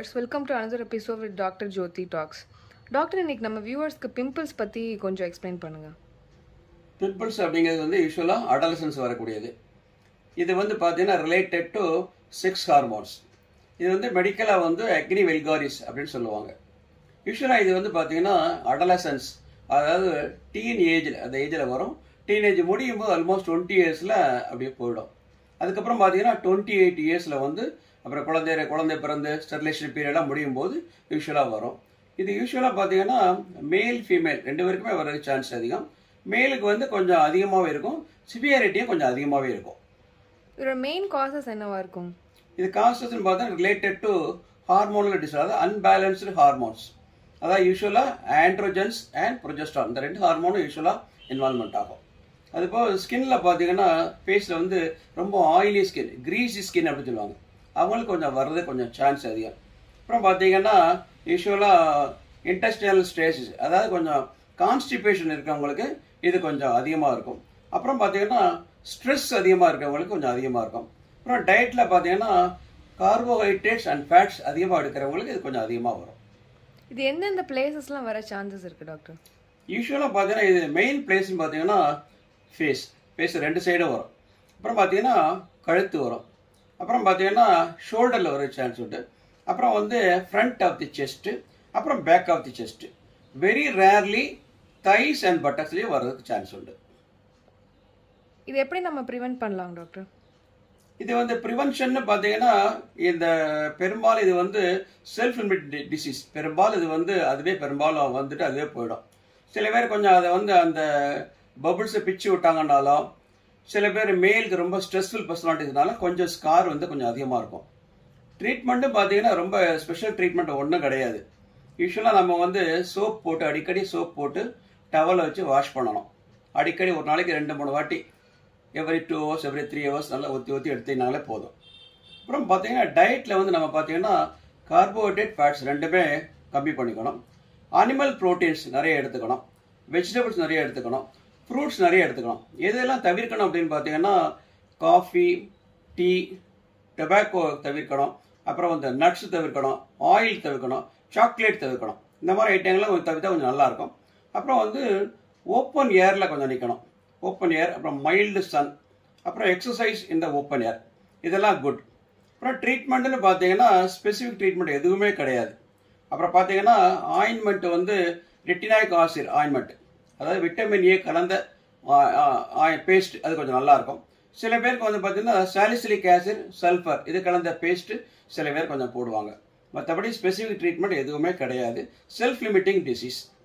viewers welcome to another episode with doctor Jyothi talks doctor இன்னைக்கு நம்ம வியூவர்ஸ்க்கு pimples பற்றி கொஞ்சம் எக்ஸ்பிளைன் பண்ணுங்க பிம்பிள்ஸ் அப்படிங்கிறது வந்து யூஸ்வலாக அடலசன்ஸ் வரக்கூடியது இது வந்து பார்த்தீங்கன்னா ரிலேட்டட் டு செக்ஸ் ஹார்மோன்ஸ் இது வந்து மெடிக்கலாக வந்து அக்னி வெல்காரிஸ் அப்படின்னு சொல்லுவாங்க யூஸ்வலாக இது வந்து பார்த்தீங்கன்னா அடலசன்ஸ் அதாவது டீன் ஏஜில் அந்த ஏஜில் வரும் டீனேஜ் முடியும் போது ஆல்மோஸ்ட் டுவெண்ட்டி இயர்ஸில் அப்படியே போயிடும் அதுக்கப்புறம் பார்த்தீங்கன்னா டுவெண்ட்டி எயிட் இயர்ஸில் வந்து அப்புறம் குழந்தை குழந்தை பிறந்து ஸ்டெர்லேஷன் பீரியடாக முடியும் போது யூஸ்வலாக வரும் இது யூஸ்வலாக பார்த்தீங்கன்னா மேல் ஃபீமேல் ரெண்டு பேருக்குமே வர்றதுக்கு சான்ஸ் அதிகம் மேலுக்கு வந்து கொஞ்சம் அதிகமாகவே இருக்கும் சிவியாரிட்டியும் கொஞ்சம் அதிகமாகவே இருக்கும் இதோட மெயின் காசஸ் என்னவா இருக்கும் இது கான்சஸ்ன்னு பார்த்தா ரிலேட்டட் டு ஹார்மோனல் டிசார்டர் அதாவது அன்பேலன்ஸ்டு ஹார்மோன்ஸ் அதாவது யூஸ்வலாக ஆண்ட்ரோஜன்ஸ் அண்ட் ப்ரொஜெஸ்ட்ரான் இந்த ரெண்டு ஹார்மோனும் யூஸ்வலாக இன்வால்மெண்ட் ஆகும் அதுபோல் ஸ்கின்ல பார்த்தீங்கன்னா ஃபேஸில் வந்து ரொம்ப ஆயிலி ஸ்கின் கிரீஸி ஸ்கின் அப்படின்னு சொல்லுவாங்க அவங்களுக்கு கொஞ்சம் வர்றது கொஞ்சம் சான்ஸ் அதிகம் அப்புறம் பார்த்தீங்கன்னா யூஸ்வலாக இன்டஸ்டினல் ஸ்டேஜஸ் அதாவது கொஞ்சம் கான்ஸ்டிபேஷன் இருக்கவங்களுக்கு இது கொஞ்சம் அதிகமாக இருக்கும் அப்புறம் பார்த்தீங்கன்னா ஸ்ட்ரெஸ் அதிகமாக இருக்கவங்களுக்கு கொஞ்சம் அதிகமாக இருக்கும் அப்புறம் டயட்டில் பார்த்தீங்கன்னா கார்போஹைட்ரேட்ஸ் அண்ட் ஃபேட்ஸ் அதிகமாக எடுக்கிறவங்களுக்கு இது கொஞ்சம் அதிகமாக வரும் இது எந்தெந்த பிளேசஸ்லாம் வர சான்சஸ் இருக்கு டாக்டர் யூஸ்வலாக பார்த்தீங்கன்னா இது மெயின் பிளேஸ்னு பார்த்தீங்கன்னா ஃபேஸ் ஃபேஸ் ரெண்டு சைடும் வரும் அப்புறம் பார்த்தீங்கன்னா கழுத்து வரும் அப்புறம் பார்த்தீங்கன்னா ஷோல்டரில் வர சான்ஸ் உண்டு அப்புறம் வந்து ஃப்ரண்ட் ஆஃப் தி செஸ்ட்டு அப்புறம் back of the chest very rarely thighs and பட்டக்ஸ்லேயும் வர்றதுக்கு சான்ஸ் உண்டு இது எப்படி நம்ம ப்ரிவென்ட் பண்ணலாம் டாக்டர் இது வந்து ப்ரிவென்ஷன் பார்த்தீங்கன்னா இந்த பெரும்பாலும் இது வந்து செல்ஃப் லிமிட் டிசீஸ் பெரும்பாலும் இது வந்து அதுவே பெரும்பாலும் வந்துட்டு அதுவே போயிடும் சில பேர் கொஞ்சம் அதை வந்து அந்த பபுள்ஸை பிச்சு விட்டாங்கன்னாலும் சில பேர் மேலுக்கு ரொம்ப ஸ்ட்ரெஸ்ஃபுல் பர்சனாலிட்டிஸ்னால கொஞ்சம் ஸ்கார் வந்து கொஞ்சம் அதிகமாக இருக்கும் ட்ரீட்மெண்ட்டும் பார்த்தீங்கன்னா ரொம்ப ஸ்பெஷல் ட்ரீட்மெண்ட் ஒன்றும் கிடையாது யூஸ்வலாக நம்ம வந்து சோப் போட்டு அடிக்கடி சோப் போட்டு டவலை வச்சு வாஷ் பண்ணணும் அடிக்கடி ஒரு நாளைக்கு ரெண்டு மூணு வாட்டி every two hours every three hours நல்லா ஒத்தி ஒத்தி எடுத்தீங்கனாலே போதும் அப்புறம் பார்த்தீங்கன்னா டயட்டில் வந்து நம்ம பார்த்தீங்கன்னா கார்போஹைட்ரேட் ஃபேட்ஸ் ரெண்டுமே கம்மி பண்ணிக்கணும் அனிமல் ப்ரோட்டீன்ஸ் நிறைய எடுத்துக்கணும் வெஜிடபிள்ஸ் நிறைய எடுத்துக்கணும் ஃப்ரூட்ஸ் நிறைய எடுத்துக்கணும் எதெல்லாம் தவிர்க்கணும் அப்படின்னு பார்த்தீங்கன்னா காஃபி டீ டொபாக்கோ தவிர்க்கணும் அப்புறம் வந்து நட்ஸ் தவிர்க்கணும் ஆயில் தவிர்க்கணும் சாக்லேட் தவிர்க்கணும் இந்த மாதிரி ஐட்டங்கள்லாம் கொஞ்சம் தவிர்த்தா கொஞ்சம் நல்லா இருக்கும் அப்புறம் வந்து ஓப்பன் ஏரில் கொஞ்சம் நிற்கணும் ஓப்பன் ஏர் அப்புறம் மைல்டு சன் அப்புறம் எக்ஸசைஸ் இந்த ஓப்பன் ஏர் இதெல்லாம் குட் அப்புறம் ட்ரீட்மெண்ட்னு பார்த்தீங்கன்னா ஸ்பெசிஃபிக் ட்ரீட்மெண்ட் எதுவுமே கிடையாது அப்புறம் பார்த்தீங்கன்னா ஆயின்மெண்ட் வந்து ரெட்டினாய்க் ஆசிட் ஆயின்மெண்ட் அதாவது விட்டமின் ஏ கலந்த பேஸ்ட் அது கொஞ்சம் நல்லா இருக்கும் சில பேருக்கு வந்து பார்த்தீங்கன்னா சாலிசிலிக் ஆசிட் சல்ஃபர் இது கலந்த பேஸ்ட் சில பேர் கொஞ்சம் போடுவாங்க மற்றபடி ஸ்பெசிஃபிக் ட்ரீட்மெண்ட் எதுவுமே கிடையாது செல்ஃப் லிமிட்டிங் டிசீஸ்